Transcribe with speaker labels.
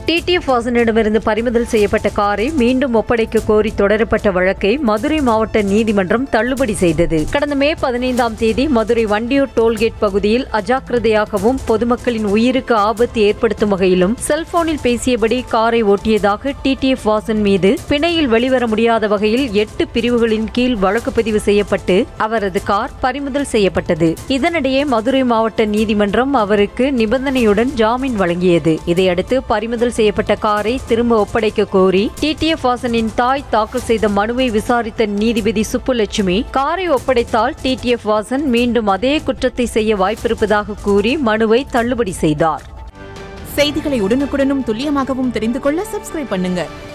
Speaker 1: TTF வாசனிடமிருந்து பறிமுதல் செய்யப்பட்ட காரை மீண்டும் ஒப்படைக்க கோரி தொடரப்பட்ட வழக்கை மதுரை மாவட்ட நீதிமன்றம் தள்ளுபடி செய்தது கடந்த மே பதினைந்தாம் தேதி மதுரை வண்டியூர் டோல்கேட் பகுதியில் அஜாக்கிரதையாகவும் பொதுமக்களின் உயிருக்கு ஆபத்து ஏற்படுத்தும் வகையிலும் செல்போனில் பேசியபடி காரை ஓட்டியதாக டிடிஎஃப் வாசன் மீது பிணையில் வெளிவர முடியாத வகையில் எட்டு பிரிவுகளின் கீழ் வழக்கு பதிவு செய்யப்பட்டு அவரது கார் பறிமுதல் செய்யப்பட்டது இதனிடையே மதுரை மாவட்ட நீதிமன்றம் அவருக்கு நிபந்தனையுடன் ஜாமீன் வழங்கியது இதையடுத்து பறிமுதல் செய்யப்பட்ட காரை திரும்ப ஒப்படைக்க கோரி டிடிஎஃப் வாசனின் தாய் தாக்கல் செய்த மனுவை விசாரித்த நீதிபதி சுப்புலட்சுமி காரை ஒப்படைத்தால் டிடிஎஃப் வாசன் மீண்டும் அதே குற்றத்தை செய்ய வாய்ப்பிருப்பதாக கூறி மனுவை தள்ளுபடி செய்தார்
Speaker 2: செய்திகளை உடனுக்குடனும் துல்லியமாகவும் தெரிந்து கொள்ள சப்ஸ்கிரைப் பண்ணுங்க